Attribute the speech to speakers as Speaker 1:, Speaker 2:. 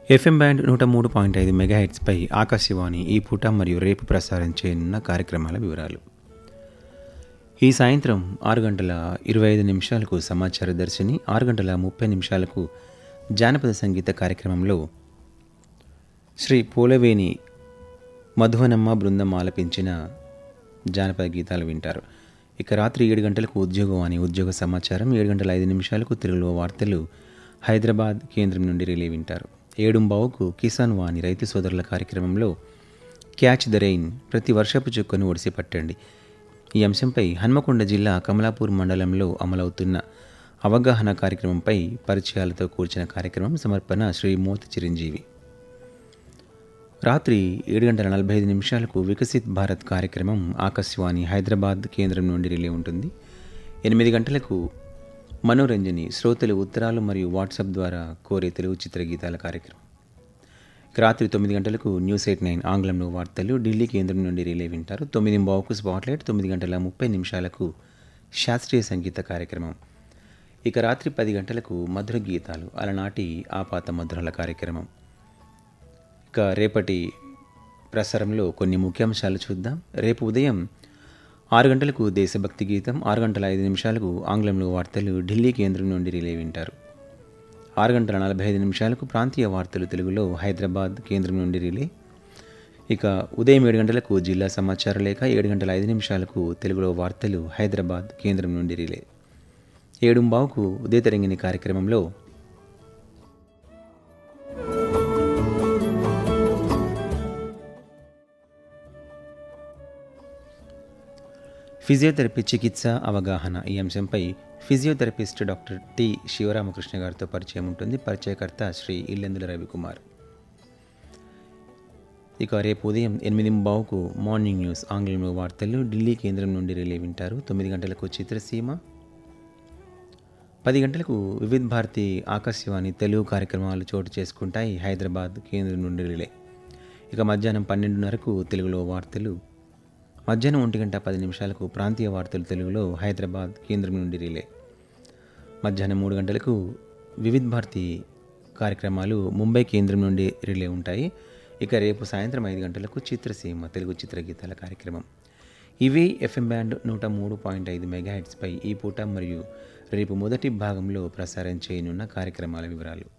Speaker 1: FM band నూట మూడు point ఐదు మెగాహెట్స్పై ఆకాశవాణి ఈ పూట మరియు రేపు ప్రసారం చేయనున్న కార్యక్రమాల వివరాలు ఈ సాయంత్రం ఆరు గంటల ఇరవై ఐదు నిమిషాలకు సమాచార దర్శిని ఆరు గంటల ముప్పై నిమిషాలకు జానపద సంగీత కార్యక్రమంలో శ్రీ పూలవేణి మధువనమ్మ బృందం ఆలపించిన జానపద గీతాలు వింటారు ఇక రాత్రి ఏడు గంటలకు ఉద్యోగం అని ఉద్యోగ సమాచారం ఏడు గంటల ఐదు నిమిషాలకు తెలుగులో వార్తలు హైదరాబాద్ కేంద్రం నుండి రిలే వింటారు ఏడుంబావుకు కిసాన్ వాణి రైతు సోదరుల కార్యక్రమంలో క్యాచ్ ద రెయిన్ ప్రతి వర్షపు చుక్కను ఒడిసి పట్టండి ఈ అంశంపై హన్మకొండ జిల్లా కమలాపూర్ మండలంలో అమలవుతున్న అవగాహన కార్యక్రమంపై పరిచయాలతో కూర్చిన కార్యక్రమం సమర్పణ శ్రీ మోతి చిరంజీవి రాత్రి ఏడు గంటల నలభై ఐదు నిమిషాలకు వికసిత్ భారత్ కార్యక్రమం ఆకాశవాణి హైదరాబాద్ కేంద్రం నుండి రిలే ఉంటుంది ఎనిమిది గంటలకు మనోరంజని శ్రోతలు ఉత్తరాలు మరియు వాట్సాప్ ద్వారా కోరే తెలుగు చిత్రగీతాల కార్యక్రమం ఇక రాత్రి తొమ్మిది గంటలకు న్యూస్ ఎయిట్ నైన్ ఆంగ్లంలో వార్తలు ఢిల్లీ కేంద్రం నుండి రిలే వింటారు తొమ్మిది బావుకు స్పాట్లైట్ తొమ్మిది గంటల ముప్పై నిమిషాలకు శాస్త్రీయ సంగీత కార్యక్రమం ఇక రాత్రి పది గంటలకు మధుర గీతాలు అలనాటి ఆపాత మధురల కార్యక్రమం ఇక రేపటి ప్రసారంలో కొన్ని ముఖ్యాంశాలు చూద్దాం రేపు ఉదయం ఆరు గంటలకు దేశభక్తి గీతం ఆరు గంటల ఐదు నిమిషాలకు ఆంగ్లంలో వార్తలు ఢిల్లీ కేంద్రం నుండి రిలే వింటారు ఆరు గంటల నలభై ఐదు నిమిషాలకు ప్రాంతీయ వార్తలు తెలుగులో హైదరాబాద్ కేంద్రం నుండి రిలే ఇక ఉదయం ఏడు గంటలకు జిల్లా సమాచార లేఖ ఏడు గంటల ఐదు నిమిషాలకు తెలుగులో వార్తలు హైదరాబాద్ కేంద్రం నుండి రిలే ఏడుంబావుకు ఉదయ తరంగిణి కార్యక్రమంలో ఫిజియోథెరపీ చికిత్స అవగాహన ఈ అంశంపై ఫిజియోథెరపిస్ట్ డాక్టర్ టి శివరామకృష్ణ గారితో పరిచయం ఉంటుంది పరిచయకర్త శ్రీ ఇల్లెందుల రవికుమార్ ఇక రేపు ఉదయం ఎనిమిది బావుకు మార్నింగ్ న్యూస్ ఆంగ్లంలో వార్తలు ఢిల్లీ కేంద్రం నుండి రిలే వింటారు తొమ్మిది గంటలకు చిత్రసీమ పది గంటలకు వివిధ్ భారతి ఆకాశవాణి తెలుగు కార్యక్రమాలు చోటు చేసుకుంటాయి హైదరాబాద్ కేంద్రం నుండి రిలే ఇక మధ్యాహ్నం పన్నెండున్నరకు తెలుగులో వార్తలు మధ్యాహ్నం ఒంటి గంట పది నిమిషాలకు ప్రాంతీయ వార్తలు తెలుగులో హైదరాబాద్ కేంద్రం నుండి రిలే మధ్యాహ్నం మూడు గంటలకు వివిధ్ భారతి కార్యక్రమాలు ముంబై కేంద్రం నుండి రిలే ఉంటాయి ఇక రేపు సాయంత్రం ఐదు గంటలకు చిత్రసీమ తెలుగు చిత్రగీతాల కార్యక్రమం ఇవి ఎఫ్ఎం బ్యాండ్ నూట మూడు పాయింట్ ఐదు మెగాహెట్స్పై ఈ పూట మరియు రేపు మొదటి భాగంలో ప్రసారం చేయనున్న కార్యక్రమాల వివరాలు